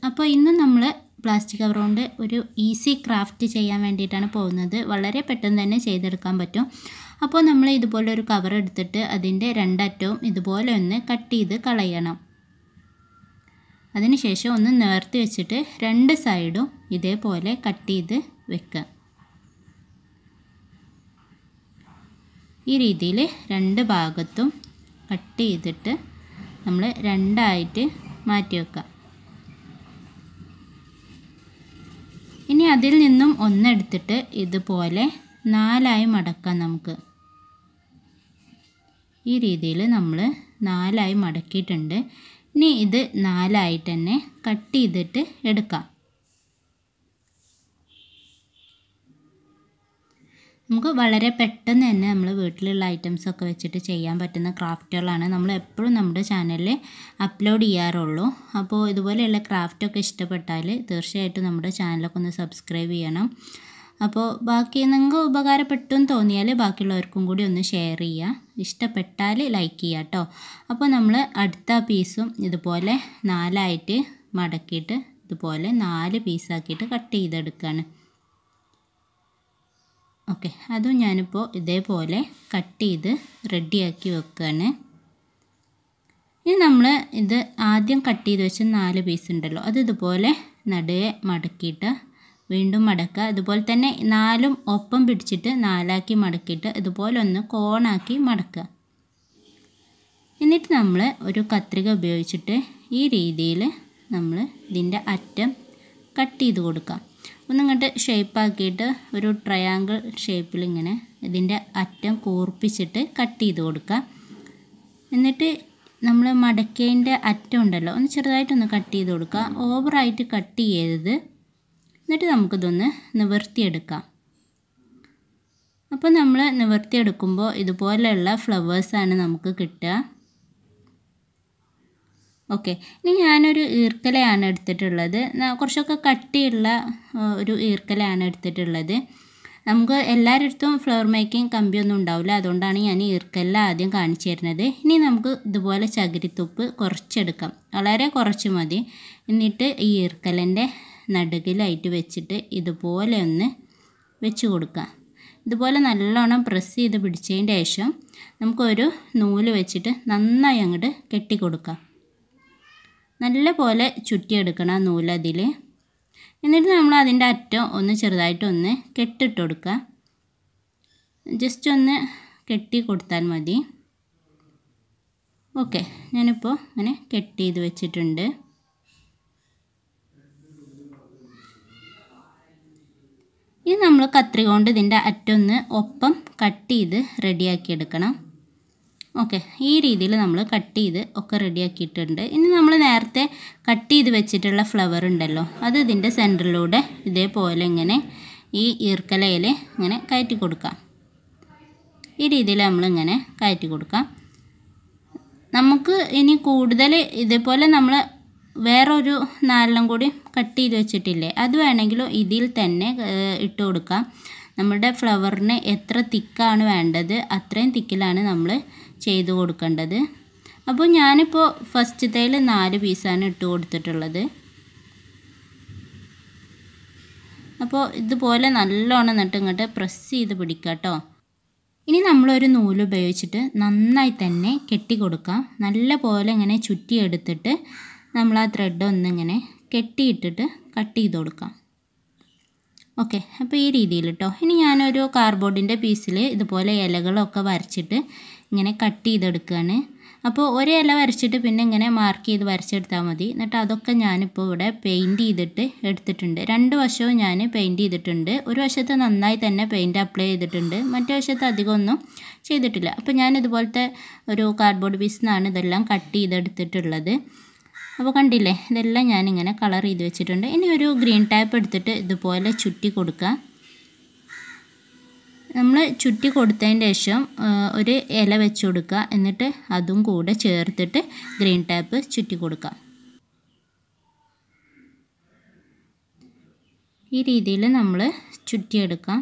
അപ്പോൾ ഇന്ന് നമ്മൾ പ്ലാസ്റ്റിക് കവർ കൊണ്ട് ഒരു ഈസി ക്രാഫ്റ്റ് ചെയ്യാൻ വേണ്ടിയിട്ടാണ് പോകുന്നത് വളരെ പെട്ടെന്ന് തന്നെ ചെയ്തെടുക്കാൻ പറ്റും അപ്പോൾ നമ്മൾ ഇതുപോലെ ഒരു കവർ എടുത്തിട്ട് അതിൻ്റെ രണ്ടറ്റവും ഇതുപോലെ ഒന്ന് കട്ട് ചെയ്ത് കളയണം അതിനുശേഷം ഒന്ന് നേർത്തി വെച്ചിട്ട് രണ്ട് സൈഡും ഇതേപോലെ കട്ട് ചെയ്ത് വെക്കുക ഈ രീതിയിൽ രണ്ട് ഭാഗത്തും കട്ട് ചെയ്തിട്ട് നമ്മൾ രണ്ടായിട്ട് മാറ്റി വെക്കുക ഇനി അതിൽ നിന്നും ഒന്നെടുത്തിട്ട് ഇതുപോലെ നാലായി മടക്കാം നമുക്ക് ഈ രീതിയിൽ നമ്മൾ നാലായി മടക്കിയിട്ടുണ്ട് ഇനി ഇത് നാലായിട്ട് തന്നെ കട്ട് ചെയ്തിട്ട് എടുക്കാം നമുക്ക് വളരെ പെട്ടെന്ന് തന്നെ നമ്മൾ വീട്ടിലുള്ള ഐറ്റംസൊക്കെ വെച്ചിട്ട് ചെയ്യാൻ പറ്റുന്ന ക്രാഫ്റ്റുകളാണ് നമ്മൾ എപ്പോഴും നമ്മുടെ ചാനലിൽ അപ്ലോഡ് ചെയ്യാറുള്ളൂ അപ്പോൾ ഇതുപോലെയുള്ള ക്രാഫ്റ്റൊക്കെ ഇഷ്ടപ്പെട്ടാൽ തീർച്ചയായിട്ടും നമ്മുടെ ചാനലൊക്കെ ഒന്ന് സബ്സ്ക്രൈബ് ചെയ്യണം അപ്പോൾ ബാക്കി നിങ്ങൾക്ക് ഉപകാരപ്പെട്ടു എന്ന് തോന്നിയാൽ ബാക്കിയുള്ളവർക്കും കൂടി ഒന്ന് ഷെയർ ചെയ്യുക ഇഷ്ടപ്പെട്ടാൽ ലൈക്ക് ചെയ്യുക കേട്ടോ അപ്പോൾ നമ്മൾ അടുത്ത പീസും ഇതുപോലെ നാലായിട്ട് മടക്കിയിട്ട് ഇതുപോലെ നാല് പീസാക്കിയിട്ട് കട്ട് ചെയ്തെടുക്കുകയാണ് ഓക്കെ അതും ഞാനിപ്പോൾ ഇതേപോലെ കട്ട് ചെയ്ത് റെഡിയാക്കി വെക്കുകയാണ് ഇനി നമ്മൾ ഇത് ആദ്യം കട്ട് ചെയ്ത് വെച്ച നാല് പീസ് ഉണ്ടല്ലോ അത് ഇതുപോലെ നടുവെ മടക്കിയിട്ട് വീണ്ടും മടക്കുക അതുപോലെ തന്നെ നാലും ഒപ്പം പിടിച്ചിട്ട് നാലാക്കി മടക്കിയിട്ട് ഇതുപോലെ ഒന്ന് കോണാക്കി മടക്കുക എന്നിട്ട് നമ്മൾ ഒരു കത്രിക ഉപയോഗിച്ചിട്ട് ഈ രീതിയിൽ നമ്മൾ ഇതിൻ്റെ അറ്റം കട്ട് ചെയ്ത് കൊടുക്കാം ഒന്നിങ്ങോട്ട് ഷേപ്പാക്കിയിട്ട് ഒരു ട്രയാങ്കിൾ ഷേപ്പിൽ ഇങ്ങനെ ഇതിൻ്റെ അറ്റം കൂർപ്പിച്ചിട്ട് കട്ട് ചെയ്ത് കൊടുക്കുക എന്നിട്ട് നമ്മൾ മടക്കേൻ്റെ അറ്റം ഉണ്ടല്ലോ ഒന്ന് ചെറുതായിട്ടൊന്ന് കട്ട് ചെയ്ത് കൊടുക്കുക ഓവറായിട്ട് കട്ട് ചെയ്യരുത് എന്നിട്ട് നമുക്കിതൊന്ന് നിവർത്തിയെടുക്കാം അപ്പോൾ നമ്മൾ നിവർത്തിയെടുക്കുമ്പോൾ ഇതുപോലെയുള്ള ഫ്ലവേഴ്സാണ് നമുക്ക് കിട്ടുക ഓക്കെ ഇനി ഞാനൊരു ഈർക്കലയാണ് എടുത്തിട്ടുള്ളത് കുറച്ചൊക്കെ കട്ടിയുള്ള ഒരു ഈർക്കലയാണ് എടുത്തിട്ടുള്ളത് നമുക്ക് എല്ലാവരുടെ അടുത്തും ഫ്ലവർ മേക്കിംഗ് കമ്പിയൊന്നും ഉണ്ടാവില്ല അതുകൊണ്ടാണ് ഞാൻ ഈർക്കല ആദ്യം കാണിച്ചു തരുന്നത് ഇനി നമുക്ക് ഇതുപോലെ ചകിരിത്തുപ്പ് കുറച്ചെടുക്കാം വളരെ കുറച്ച് മതി എന്നിട്ട് ഈ ഈർക്കലൻ്റെ നടുകിലായിട്ട് വെച്ചിട്ട് ഇതുപോലെ ഒന്ന് വെച്ച് കൊടുക്കാം ഇതുപോലെ നല്ലോണം പ്രസ് ചെയ്ത് പിടിച്ചതിൻ്റെ ശേഷം നമുക്കൊരു നൂല് വെച്ചിട്ട് നന്നായി അങ്ങോട്ട് കെട്ടി കൊടുക്കാം നല്ല പോലെ ചുറ്റിയെടുക്കണം ആ നൂലതിൽ എന്നിട്ട് നമ്മൾ അതിൻ്റെ അറ്റം ഒന്ന് ചെറുതായിട്ടൊന്ന് കെട്ടിട്ട് കൊടുക്കുക ജസ്റ്റ് ഒന്ന് കെട്ടി കൊടുത്താൽ മതി ഓക്കെ ഞാനിപ്പോൾ അങ്ങനെ കെട്ടി ചെയ്ത് വെച്ചിട്ടുണ്ട് ഇനി നമ്മൾ കത്രിക കൊണ്ട് ഇതിൻ്റെ അറ്റൊന്ന് ഒപ്പം കട്ട് ചെയ്ത് റെഡിയാക്കി എടുക്കണം ഓക്കെ ഈ രീതിയിൽ നമ്മൾ കട്ട് ചെയ്ത് ഒക്കെ റെഡിയാക്കിയിട്ടുണ്ട് ഇനി നമ്മൾ നേരത്തെ കട്ട് ചെയ്ത് വെച്ചിട്ടുള്ള ഫ്ലവർ ഉണ്ടല്ലോ അത് ഇതിൻ്റെ സെൻറ്ററിലൂടെ ഇതേപോലെ ഇങ്ങനെ ഈ ഈർക്കലയിൽ ഇങ്ങനെ കയറ്റി കൊടുക്കാം ഈ രീതിയിൽ നമ്മളിങ്ങനെ കയറ്റി കൊടുക്കാം നമുക്ക് ഇനി കൂടുതൽ ഇതേപോലെ നമ്മൾ വേറൊരു നാലെണ്ണം കൂടി കട്ട് ചെയ്ത് വെച്ചിട്ടില്ലേ അത് വേണമെങ്കിലും ഇതിൽ തന്നെ ഇട്ട് കൊടുക്കാം നമ്മുടെ ഫ്ലവറിന് എത്ര തിക്കാണ് വേണ്ടത് അത്രയും തിക്കിലാണ് നമ്മൾ ചെയ്ത് കൊടുക്കേണ്ടത് അപ്പോൾ ഞാനിപ്പോൾ ഫസ്റ്റത്തേൽ നാല് പീസാണ് ഇട്ട് കൊടുത്തിട്ടുള്ളത് അപ്പോൾ ഇതുപോലെ നല്ലോണം നട്ട് ഇങ്ങോട്ട് പ്രസ് ചെയ്ത് പിടിക്കുക കേട്ടോ ഇനി നമ്മളൊരു നൂല് ഉപയോഗിച്ചിട്ട് നന്നായി തന്നെ കെട്ടി കൊടുക്കാം നല്ല പോലെ ഇങ്ങനെ ചുറ്റിയെടുത്തിട്ട് നമ്മൾ ആ ത്രെഡ് ഒന്നിങ്ങനെ കെട്ടിയിട്ടിട്ട് കട്ട് ചെയ്ത് കൊടുക്കാം ഓക്കെ അപ്പോൾ ഈ രീതിയിൽ കേട്ടോ ഇനി ഞാനൊരു കാർഡ്ബോർഡിൻ്റെ പീസിൽ ഇതുപോലെ ഇലകളൊക്കെ വരച്ചിട്ട് ഇങ്ങനെ കട്ട് ചെയ്തെടുക്കുകയാണ് അപ്പോൾ ഒരു ഇല വരച്ചിട്ട് പിന്നെ ഇങ്ങനെ മാർക്ക് ചെയ്ത് വരച്ചെടുത്താൽ മതി എന്നിട്ട് അതൊക്കെ ഞാനിപ്പോൾ ഇവിടെ പെയിൻറ്റ് ചെയ്തിട്ട് എടുത്തിട്ടുണ്ട് രണ്ട് വശവും ഞാൻ പെയിൻറ്റ് ചെയ്തിട്ടുണ്ട് ഒരു വശത്ത് നന്നായി തന്നെ പെയിൻറ്റ് അപ്ലൈ ചെയ്തിട്ടുണ്ട് മറ്റേ വശത്ത് അധികമൊന്നും ചെയ്തിട്ടില്ല അപ്പോൾ ഞാൻ ഇതുപോലത്തെ ഒരു കാർഡ്ബോർഡ് പീസിൽ നിന്നാണ് ഇതെല്ലാം കട്ട് ചെയ്തെടുത്തിട്ടുള്ളത് അപ്പോൾ കണ്ടില്ലേ ഇതെല്ലാം ഞാനിങ്ങനെ കളർ ചെയ്ത് വെച്ചിട്ടുണ്ട് ഇനി ഒരു ഗ്രീൻ ടാപ്പ് എടുത്തിട്ട് ഇതുപോലെ ചുറ്റി കൊടുക്കുക നമ്മൾ ചുറ്റി കൊടുത്തതിന് ശേഷം ഒരു ഇല വെച്ച് കൊടുക്കുക എന്നിട്ട് അതും കൂടെ ചേർത്തിട്ട് ഗ്രീൻ ടാപ്പ് ചുറ്റി കൊടുക്കുക ഈ രീതിയിൽ നമ്മൾ ചുറ്റിയെടുക്കാം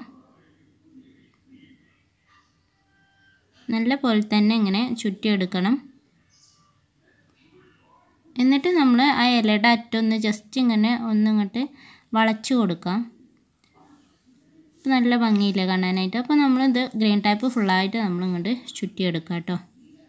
നല്ല പോലെ തന്നെ ഇങ്ങനെ ചുറ്റിയെടുക്കണം എന്നിട്ട് നമ്മൾ ആ ഇലയുടെ അറ്റൊന്ന് ജസ്റ്റ് ഇങ്ങനെ ഒന്നിങ്ങോട്ട് വളച്ച് കൊടുക്കാം അപ്പോൾ നല്ല ഭംഗിയില്ലേ കാണാനായിട്ട് അപ്പോൾ നമ്മളിത് ഗ്രീൻ ടൈപ്പ് ഫുള്ളായിട്ട് നമ്മളിങ്ങോട്ട് ചുറ്റിയെടുക്കാം കേട്ടോ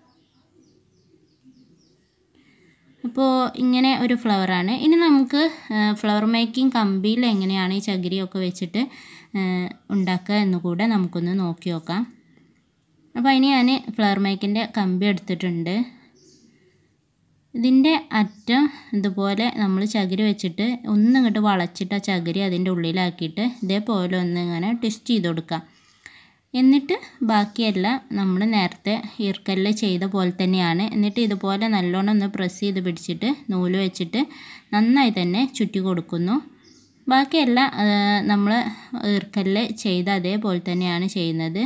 അപ്പോൾ ഇങ്ങനെ ഒരു ഫ്ലവറാണ് ഇനി നമുക്ക് ഫ്ലവർ മേക്കിംഗ് കമ്പിയിൽ എങ്ങനെയാണ് ഈ ചകിരിയൊക്കെ വെച്ചിട്ട് ഉണ്ടാക്കുക എന്ന് കൂടെ നമുക്കൊന്ന് നോക്കി നോക്കാം അപ്പോൾ അതിന് ഞാൻ ഫ്ലവർ മേക്കിൻ്റെ കമ്പി എടുത്തിട്ടുണ്ട് ഇതിൻ്റെ അറ്റം ഇതുപോലെ നമ്മൾ ചകിരി വെച്ചിട്ട് ഒന്നിങ്ങോട്ട് വളച്ചിട്ട് ആ ചകിരി അതിൻ്റെ ഉള്ളിലാക്കിയിട്ട് ഇതേപോലെ ഒന്ന് ഇങ്ങനെ ട്വിസ്റ്റ് ചെയ്ത് കൊടുക്കാം എന്നിട്ട് ബാക്കിയെല്ലാം നമ്മൾ നേരത്തെ ഈർക്കല്ല് ചെയ്ത പോലെ തന്നെയാണ് എന്നിട്ട് ഇതുപോലെ നല്ലോണം ഒന്ന് പ്രസ് ചെയ്ത് പിടിച്ചിട്ട് നൂല് വെച്ചിട്ട് നന്നായി തന്നെ ചുറ്റി കൊടുക്കുന്നു ബാക്കിയെല്ലാം നമ്മൾ ഈർക്കല്ല് ചെയ്ത അതേപോലെ തന്നെയാണ് ചെയ്യുന്നത്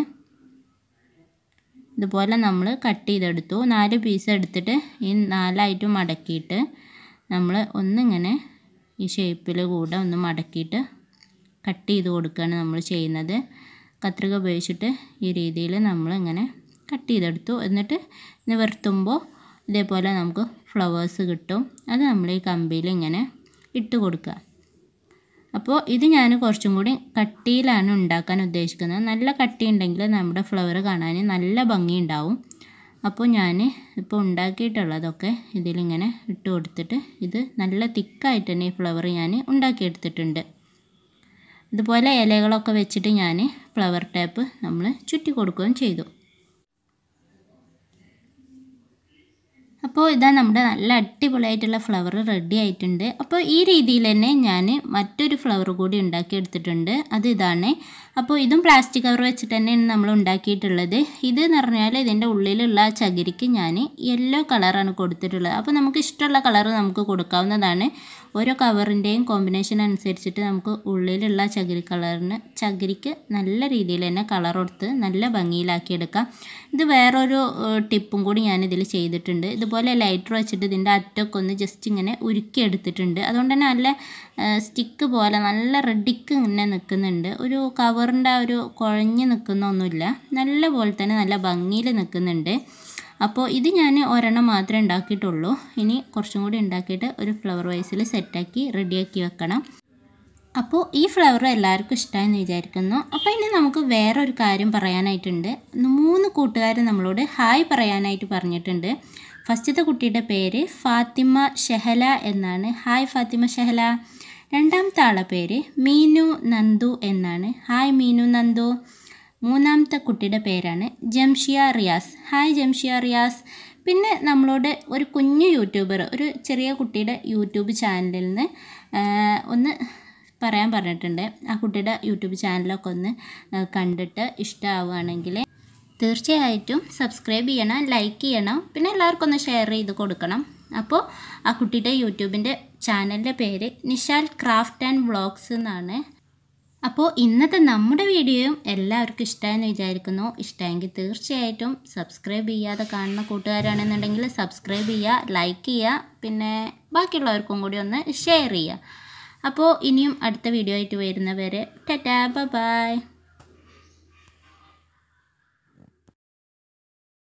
ഇതുപോലെ നമ്മൾ കട്ട് ചെയ്തെടുത്തു നാല് പീസ് എടുത്തിട്ട് ഈ നാലായിട്ട് മടക്കിയിട്ട് നമ്മൾ ഒന്നിങ്ങനെ ഈ ഷേപ്പിൽ കൂടെ ഒന്ന് മടക്കിയിട്ട് കട്ട് ചെയ്ത് കൊടുക്കുകയാണ് നമ്മൾ ചെയ്യുന്നത് കത്രിക ഉപയോഗിച്ചിട്ട് ഈ രീതിയിൽ നമ്മൾ ഇങ്ങനെ കട്ട് ചെയ്തെടുത്തു എന്നിട്ട് നിവർത്തുമ്പോൾ ഇതേപോലെ നമുക്ക് ഫ്ലവേഴ്സ് കിട്ടും അത് നമ്മൾ ഈ കമ്പിയിൽ ഇങ്ങനെ ഇട്ട് കൊടുക്കുക അപ്പോൾ ഇത് ഞാൻ കുറച്ചും കൂടി കട്ടിയിലാണ് ഉണ്ടാക്കാൻ ഉദ്ദേശിക്കുന്നത് നല്ല കട്ടി ഉണ്ടെങ്കിൽ നമ്മുടെ ഫ്ലവർ കാണാൻ നല്ല ഭംഗി ഉണ്ടാവും അപ്പോൾ ഞാൻ ഇപ്പോൾ ഉണ്ടാക്കിയിട്ടുള്ളതൊക്കെ ഇതിലിങ്ങനെ ഇട്ട് കൊടുത്തിട്ട് ഇത് നല്ല തിക്കായിട്ട് തന്നെ ഈ ഫ്ലവർ ഞാൻ ഉണ്ടാക്കിയെടുത്തിട്ടുണ്ട് ഇതുപോലെ ഇലകളൊക്കെ വെച്ചിട്ട് ഞാൻ ഫ്ലവർ ടേപ്പ് നമ്മൾ ചുറ്റി കൊടുക്കുകയും ചെയ്തു അപ്പോൾ ഇതാ നമ്മുടെ നല്ല അടിപൊളിയായിട്ടുള്ള ഫ്ലവർ റെഡി ആയിട്ടുണ്ട് അപ്പോൾ ഈ രീതിയിൽ തന്നെ ഞാൻ മറ്റൊരു ഫ്ലവർ കൂടി ഉണ്ടാക്കിയെടുത്തിട്ടുണ്ട് അത് ഇതാണ് അപ്പോൾ ഇതും പ്ലാസ്റ്റിക് കവർ വെച്ചിട്ട് തന്നെയാണ് നമ്മൾ ഉണ്ടാക്കിയിട്ടുള്ളത് ഇത് എന്ന് പറഞ്ഞാൽ ഇതിൻ്റെ ഉള്ളിലുള്ള ചകിരിക്ക് ഞാൻ യെല്ലോ കളറാണ് കൊടുത്തിട്ടുള്ളത് അപ്പോൾ നമുക്ക് ഇഷ്ടമുള്ള കളർ നമുക്ക് കൊടുക്കാവുന്നതാണ് ഓരോ കവറിൻ്റെയും കോമ്പിനേഷൻ അനുസരിച്ചിട്ട് നമുക്ക് ഉള്ളിലുള്ള ചകിരി കളറിന് ചകിരിക്ക് നല്ല രീതിയിൽ തന്നെ കളർ കൊടുത്ത് നല്ല ഭംഗിയിലാക്കിയെടുക്കാം ഇത് വേറൊരു ടിപ്പും കൂടി ഞാൻ ഇതിൽ ചെയ്തിട്ടുണ്ട് ഇതുപോലെ ലൈറ്റർ വെച്ചിട്ട് ഇതിൻ്റെ അറ്റമൊക്കെ ഒന്ന് ജസ്റ്റ് ഇങ്ങനെ ഉരുക്കി എടുത്തിട്ടുണ്ട് അതുകൊണ്ട് തന്നെ നല്ല സ്റ്റിക്ക് പോലെ നല്ല റെഡിക്ക് ഇങ്ങനെ നിൽക്കുന്നുണ്ട് ഒരു കവറിൻ്റെ ഒരു കുഴഞ്ഞ് നിൽക്കുന്നൊന്നുമില്ല നല്ല പോലെ തന്നെ നല്ല ഭംഗിയിൽ നിൽക്കുന്നുണ്ട് അപ്പോൾ ഇത് ഞാൻ ഒരെണ്ണം മാത്രമേ ഉണ്ടാക്കിയിട്ടുള്ളൂ ഇനി കുറച്ചും കൂടി ഉണ്ടാക്കിയിട്ട് ഒരു ഫ്ലവർ വൈസിൽ സെറ്റാക്കി റെഡിയാക്കി വെക്കണം അപ്പോൾ ഈ ഫ്ലവർ എല്ലാവർക്കും ഇഷ്ടമായെന്ന് വിചാരിക്കുന്നു അപ്പോൾ ഇനി നമുക്ക് വേറൊരു കാര്യം പറയാനായിട്ടുണ്ട് മൂന്ന് കൂട്ടുകാർ നമ്മളോട് ഹായ് പറയാനായിട്ട് പറഞ്ഞിട്ടുണ്ട് ഫസ്റ്റത്തെ കുട്ടിയുടെ പേര് ഫാത്തിമ ഷെഹല എന്നാണ് ഹായ് ഫാത്തിമ ഷെഹല രണ്ടാമത്തെ ആളെ പേര് മീനു നന്ദു എന്നാണ് ഹായ് മീനു നന്ദു മൂന്നാമത്തെ കുട്ടിയുടെ പേരാണ് ജംഷിയ റിയാസ് ഹായ് ജംഷിയ റിയാസ് പിന്നെ നമ്മളോട് ഒരു കുഞ്ഞു യൂട്യൂബർ ഒരു ചെറിയ കുട്ടിയുടെ യൂട്യൂബ് ചാനലിൽ നിന്ന് ഒന്ന് പറയാൻ പറഞ്ഞിട്ടുണ്ട് ആ കുട്ടിയുടെ യൂട്യൂബ് ചാനലൊക്കെ ഒന്ന് കണ്ടിട്ട് ഇഷ്ടമാവുകയാണെങ്കിൽ തീർച്ചയായിട്ടും സബ്സ്ക്രൈബ് ചെയ്യണം ലൈക്ക് ചെയ്യണം പിന്നെ എല്ലാവർക്കും ഒന്ന് ഷെയർ ചെയ്ത് കൊടുക്കണം അപ്പോൾ ആ കുട്ടിയുടെ യൂട്യൂബിൻ്റെ ചാനലിൻ്റെ പേര് നിഷാൽ ക്രാഫ്റ്റ് ആൻഡ് വ്ളോഗ്സ് എന്നാണ് അപ്പോൾ ഇന്നത്തെ നമ്മുടെ വീഡിയോയും എല്ലാവർക്കും ഇഷ്ടമായെന്ന് വിചാരിക്കുന്നു ഇഷ്ടമെങ്കിൽ തീർച്ചയായിട്ടും സബ്സ്ക്രൈബ് ചെയ്യാതെ കാണുന്ന കൂട്ടുകാരാണെന്നുണ്ടെങ്കിൽ സബ്സ്ക്രൈബ് ചെയ്യുക ലൈക്ക് ചെയ്യുക പിന്നെ ബാക്കിയുള്ളവർക്കും കൂടി ഒന്ന് ഷെയർ ചെയ്യുക അപ്പോൾ ഇനിയും അടുത്ത വീഡിയോ ആയിട്ട് വരുന്നവരെ ടാറ്റാ ബൈ